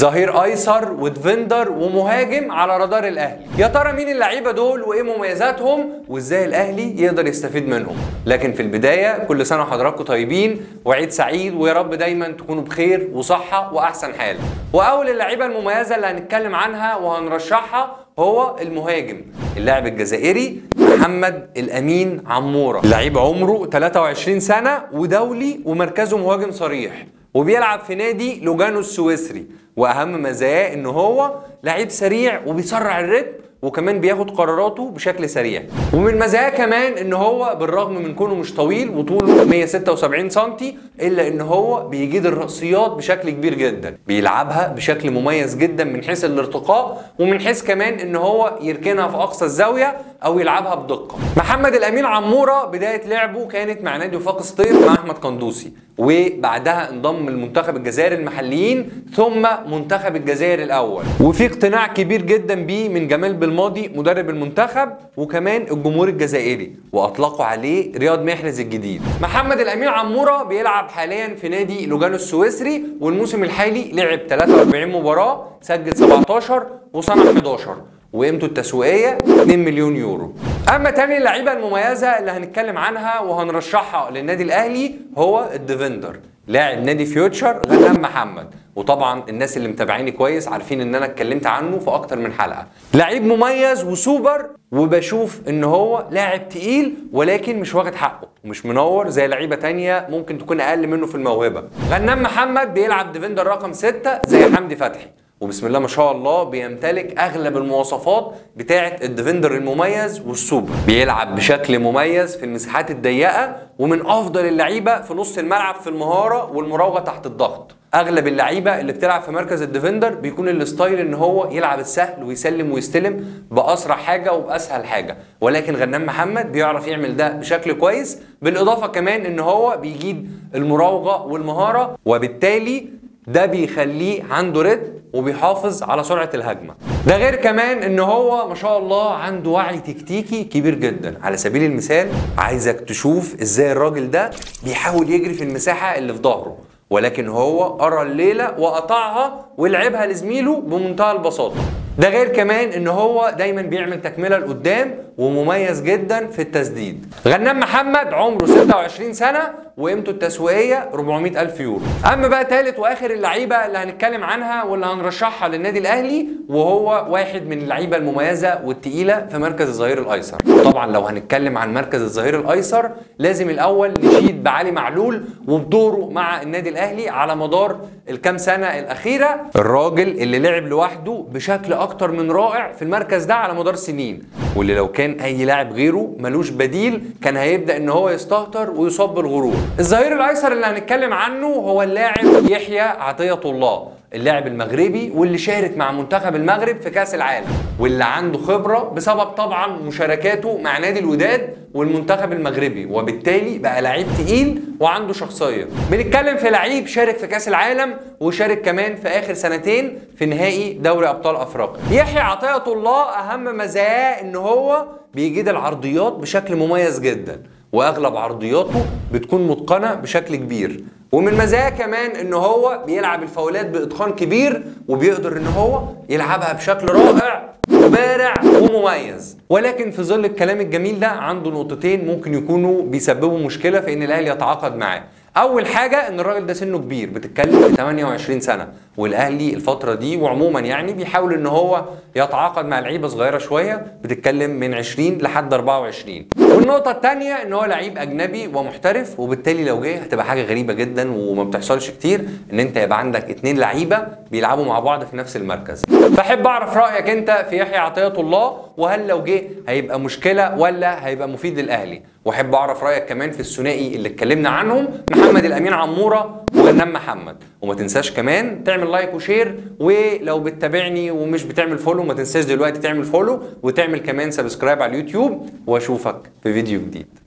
ظهير ايسر وديفندر ومهاجم على رادار الاهلي يا ترى مين اللعيبه دول وايه مميزاتهم وازاي الاهلي يقدر يستفيد منهم لكن في البدايه كل سنه وحضراتكم طيبين وعيد سعيد ويا رب دايما تكونوا بخير وصحه واحسن حال واول اللعيبه المميزه اللي هنتكلم عنها وهنرشحها هو المهاجم اللاعب الجزائري محمد الامين عموره لعيب عمره 23 سنه ودولي ومركزه مهاجم صريح وبيلعب في نادي لوجانو السويسري واهم مزاياه ان هو لعيب سريع وبيسرع الريتم وكمان بياخد قراراته بشكل سريع ومن مزاياه كمان ان هو بالرغم من كونه مش طويل وطوله 176 سم الا ان هو بيجيد الرأسيات بشكل كبير جدا بيلعبها بشكل مميز جدا من حيث الارتقاء ومن حيث كمان ان هو يركنها في اقصى الزاويه او يلعبها بدقه محمد الامين عموره بدايه لعبه كانت مع نادي وفاق سطيف مع احمد قندوسي وبعدها انضم المنتخب الجزائري المحليين ثم منتخب الجزائر الاول وفي اقتناع كبير جدا بيه من جمال بالماضي مدرب المنتخب وكمان الجمهور الجزائري واطلقوا عليه رياض محرز الجديد محمد الامين عموره بيلعب حاليا في نادي لوجانو السويسري والموسم الحالي لعب 43 مباراه سجل 17 وصنع 11 وقيمته التسويقيه 2 مليون يورو اما تاني اللعيبه المميزه اللي هنتكلم عنها وهنرشحها للنادي الاهلي هو الديفندر لاعب نادي فيوتشر غنام محمد وطبعا الناس اللي متابعيني كويس عارفين ان انا اتكلمت عنه في اكتر من حلقه لعيب مميز وسوبر وبشوف ان هو لاعب تقيل ولكن مش واخد حقه ومش منور زي لعيبه تانية ممكن تكون اقل منه في الموهبه غنام محمد بيلعب ديفندر رقم 6 زي حمدي فتحي وبسم الله ما شاء الله بيمتلك اغلب المواصفات بتاعه الديفندر المميز والسوبر بيلعب بشكل مميز في المساحات الضيقه ومن افضل اللعيبه في نص الملعب في المهاره والمراوغه تحت الضغط اغلب اللعيبه اللي بتلعب في مركز الديفندر بيكون الستايل ان هو يلعب السهل ويسلم ويستلم باسرع حاجه وباسهل حاجه ولكن غنام محمد بيعرف يعمل ده بشكل كويس بالاضافه كمان ان هو بيجيد المراوغه والمهاره وبالتالي ده بيخليه عنده رتم وبيحافظ على سرعه الهجمه ده غير كمان ان هو ما شاء الله عنده وعي تكتيكي كبير جدا على سبيل المثال عايزك تشوف ازاي الراجل ده بيحاول يجري في المساحه اللي في ظهره ولكن هو قرا الليله وقطعها ولعبها لزميله بمنتهى البساطه ده غير كمان ان هو دايما بيعمل تكمله لقدام ومميز جدا في التسديد غنام محمد عمره 26 سنه وقيمته التسويقيه 400 الف يورو اما بقى ثالث واخر اللعيبه اللي هنتكلم عنها واللي هنرشحها للنادي الاهلي وهو واحد من اللعيبه المميزه والتقيله في مركز الظهير الايسر طبعا لو هنتكلم عن مركز الظهير الايسر لازم الاول نشيد بعلي معلول وبدوره مع النادي الاهلي على مدار الكام سنه الاخيره الراجل اللي لعب لوحده بشكل اكتر من رائع في المركز ده على مدار سنين واللي لو كان اي لاعب غيره ملوش بديل كان هيبدا ان هو يستهتر ويصاب بالغرور الظهير الايسر اللي هنتكلم عنه هو اللاعب يحيى عطيه الله اللاعب المغربي واللي شارك مع منتخب المغرب في كاس العالم واللي عنده خبره بسبب طبعا مشاركاته مع نادي الوداد والمنتخب المغربي وبالتالي بقى لعيب تقيل وعنده شخصيه بنتكلم في لعيب شارك في كاس العالم وشارك كمان في اخر سنتين في نهائي دوري ابطال افريقيا يحيى عطيه الله اهم مزاياه ان هو بيجيد العرضيات بشكل مميز جدا واغلب عرضياته بتكون متقنه بشكل كبير ومن مزاياه كمان ان هو بيلعب الفاولات باتقان كبير وبيقدر ان هو يلعبها بشكل رائع وبارع ومميز ولكن في ظل الكلام الجميل ده عنده نقطتين ممكن يكونوا بيسببوا مشكله في ان الاهلي يتعاقد معاه اول حاجه ان الراجل ده سنه كبير بتتكلم في 28 سنه والاهلي الفتره دي وعموما يعني بيحاول ان هو يتعاقد مع لعيبه صغيره شويه بتتكلم من 20 لحد 24 والنقطه الثانيه ان هو لعيب اجنبي ومحترف وبالتالي لو جه هتبقى حاجه غريبه جدا وما بتحصلش كتير ان انت يبقى عندك اتنين لعيبه بيلعبوا مع بعض في نفس المركز فاحب اعرف رايك انت في يحيى عطيه الله وهل لو جه هيبقى مشكله ولا هيبقى مفيد للاهلي واحب اعرف رايك كمان في الثنائي اللي اتكلمنا عنهم محمد الامين عموره وغنام محمد وما تنساش كمان تعمل لايك وشير ولو بتتابعني ومش بتعمل فولو ما تنساش دلوقتي تعمل فولو وتعمل كمان سبسكرايب على اليوتيوب واشوفك في فيديو جديد